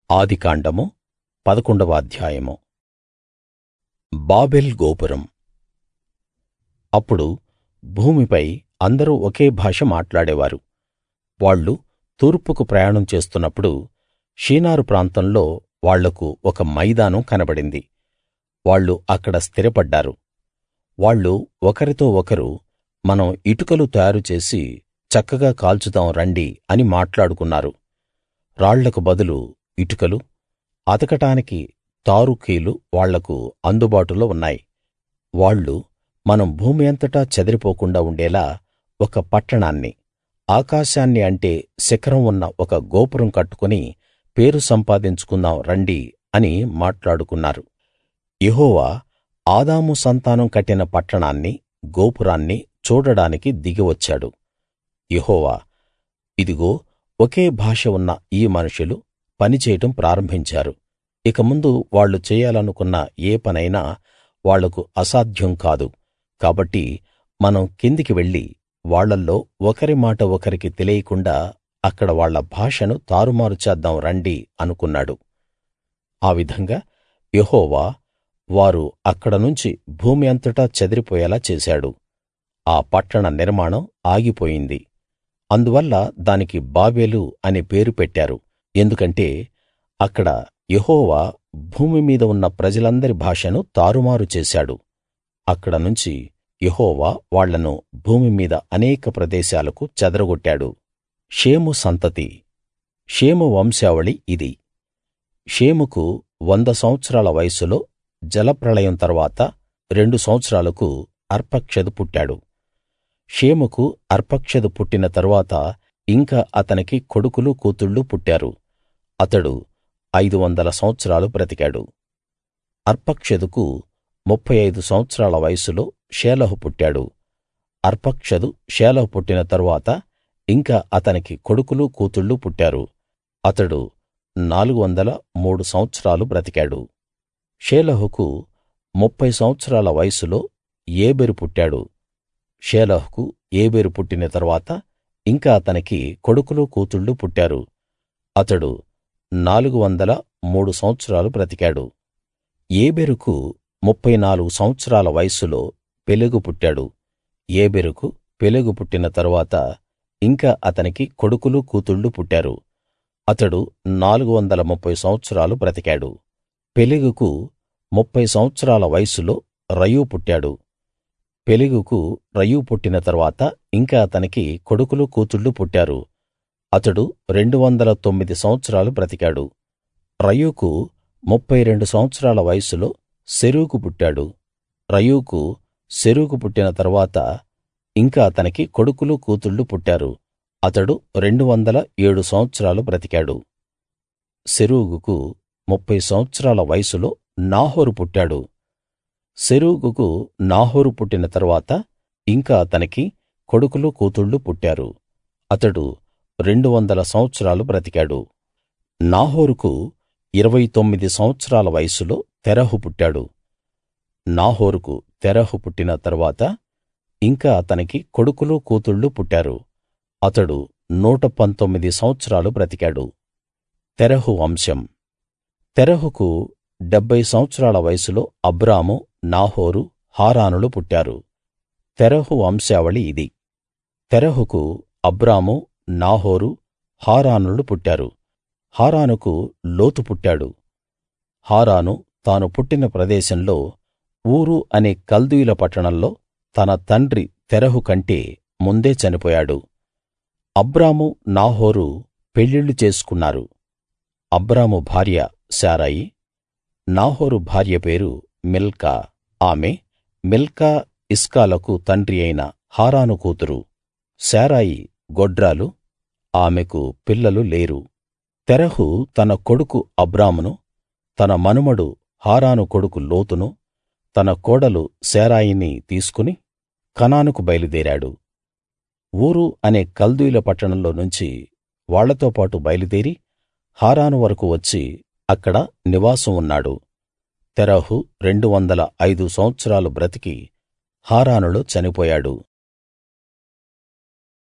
ఆదికాండము పదకొండవ అధ్యాయము బాబెల్ గోపురం అప్పుడు భూమిపై అందరూ ఒకే భాష మాట్లాడేవారు వాళ్ళు తూర్పుకు ప్రయాణం చేస్తున్నప్పుడు షీనారు ప్రాంతంలో వాళ్లకు ఒక మైదానం కనబడింది వాళ్ళు అక్కడ స్థిరపడ్డారు వాళ్ళు ఒకరితో ఒకరు మనం ఇటుకలు తయారు చేసి చక్కగా కాల్చుదాం రండి అని మాట్లాడుకున్నారు రాళ్లకు బదులు ఇటుకలు అతకడానికి తారు కీలు వాళ్లకు అందుబాటులో ఉన్నాయి వాళ్ళు మనం భూమి అంతటా చెదిరిపోకుండా ఉండేలా ఒక పట్టణాన్ని ఆకాశాన్ని అంటే శిఖరం ఉన్న ఒక గోపురం కట్టుకుని పేరు సంపాదించుకుందాం రండి అని మాట్లాడుకున్నారు యెహోవా ఆదాము సంతానం కట్టిన పట్టణాన్ని గోపురాన్ని చూడడానికి దిగి వచ్చాడు యెహోవా ఇదిగో ఒకే భాష ఉన్న ఈ మనుషులు పని చేయడం ప్రారంభించారు ఇక ముందు వాళ్ళు చేయాలనుకున్న ఏ పనైనా వాళ్లకు అసాధ్యం కాదు కాబట్టి మనం కిందికి వెళ్లి వాళ్ళల్లో ఒకరి మాట ఒకరికి తెలియకుండా అక్కడ వాళ్ళ భాషను తారుమారు చేద్దాం రండి అనుకున్నాడు ఆ విధంగా యెహోవా వారు అక్కడ నుంచి భూమి అంతటా చెదిరిపోయేలా చేశాడు ఆ పట్టణ నిర్మాణం ఆగిపోయింది అందువల్ల దానికి బాబెలు అనే పేరు పెట్టారు ఎందుకంటే అక్కడ యెహోవా భూమి మీద ఉన్న ప్రజలందరి భాషను తారుమారు చేశాడు అక్కడ నుంచి యెహోవా వాళ్ళను భూమి మీద అనేక ప్రదేశాలకు చెదరగొట్టాడు షేము సంతతి షేము వంశావళి ఇది షేముకు వంద సంవత్సరాల వయస్సులో జలప్రళయం తరువాత రెండు సంవత్సరాలకు అర్పక్షదు పుట్టాడు షేముకు అర్పక్షదు పుట్టిన తరువాత ఇంకా అతనికి కొడుకులు కూతుళ్ళు పుట్టారు అతడు ఐదు వందల సంవత్సరాలు బ్రతికాడు అర్పక్షదుకు ముప్ఫై ఐదు సంవత్సరాల వయస్సులో షేలహు పుట్టాడు అర్పక్షదు షేలహు పుట్టిన తరువాత ఇంకా అతనికి కొడుకులు కూతుళ్ళు పుట్టారు అతడు నాలుగు వందల మూడు సంవత్సరాలు బ్రతికాడు షేలహుకు ముప్ఫై సంవత్సరాల వయస్సులో ఏబెరు పుట్టాడు షేలహుకు ఏబెరు పుట్టిన తరువాత ఇంకా అతనికి కొడుకులు కూతుళ్ళు పుట్టారు అతడు నాలుగు వందల మూడు సంవత్సరాలు బ్రతికాడు ఏబెరుకు ముప్ఫై నాలుగు సంవత్సరాల వయస్సులో పెలెగు పుట్టాడు ఏబెరుకు పెలెగు పుట్టిన తరువాత ఇంకా అతనికి కొడుకులు కూతుళ్ళు పుట్టారు అతడు నాలుగు వందల ముప్ఫై సంవత్సరాలు బ్రతికాడు పెలెగుకు ముప్ఫై సంవత్సరాల వయస్సులో రయూ పుట్టాడు పెలెగుకు రయూ పుట్టిన తరువాత ఇంకా అతనికి కొడుకులు కూతుళ్ళు పుట్టారు అతడు రెండు వందల తొమ్మిది సంవత్సరాలు బ్రతికాడు రయూకు ముప్ఫై రెండు సంవత్సరాల వయస్సులో సెరూగు పుట్టాడు రయూకు సెరూగు పుట్టిన తరువాత ఇంకా అతనికి కొడుకులు కూతుళ్ళు పుట్టారు అతడు రెండు వందల ఏడు సంవత్సరాలు బ్రతికాడు సెరూగుకు ముప్ఫై సంవత్సరాల వయస్సులో నాహోరు పుట్టాడు సెరూగుకు నాహోరు పుట్టిన తరువాత ఇంకా అతనికి కొడుకులు కూతుళ్ళు పుట్టారు అతడు రెండు వందల సంవత్సరాలు బ్రతికాడు నాహోరుకు ఇరవై తొమ్మిది సంవత్సరాల వయస్సులో తెరహు పుట్టాడు నాహోరుకు తెరహు పుట్టిన తరువాత ఇంకా అతనికి కొడుకులు కూతుళ్ళు పుట్టారు అతడు నూట పంతొమ్మిది సంవత్సరాలు బ్రతికాడు తెరహు వంశం తెరహుకు డెబ్భై సంవత్సరాల వయస్సులో అబ్రాము నాహోరు హారానులు పుట్టారు తెరహు వంశావళి ఇది తెరహుకు అబ్రాము నాహోరు హారానులు పుట్టారు హారానుకు లోతు పుట్టాడు హారాను తాను పుట్టిన ప్రదేశంలో ఊరు అనే కల్దీయుల పట్టణంలో తన తండ్రి తెరహు కంటే ముందే చనిపోయాడు అబ్రాము నాహోరు పెళ్ళిళ్ళు చేసుకున్నారు అబ్రాము భార్య శారయి నాహోరు భార్య పేరు మిల్కా ఆమె మిల్కా ఇస్కాలకు తండ్రి అయిన హారాను కూతురు శారాయి గొడ్రాలు ఆమెకు పిల్లలు లేరు తెరహు తన కొడుకు అబ్రామును తన మనుమడు హారాను కొడుకు లోతును తన కోడలు శారాయిని తీసుకుని కనానుకు బయలుదేరాడు ఊరు అనే కల్దీయుల పట్టణంలో నుంచి వాళ్ళతో పాటు బయలుదేరి హారాను వరకూ వచ్చి అక్కడ నివాసం ఉన్నాడు తెరహు రెండు వందల ఐదు సంవత్సరాలు బ్రతికి హారానులో చనిపోయాడు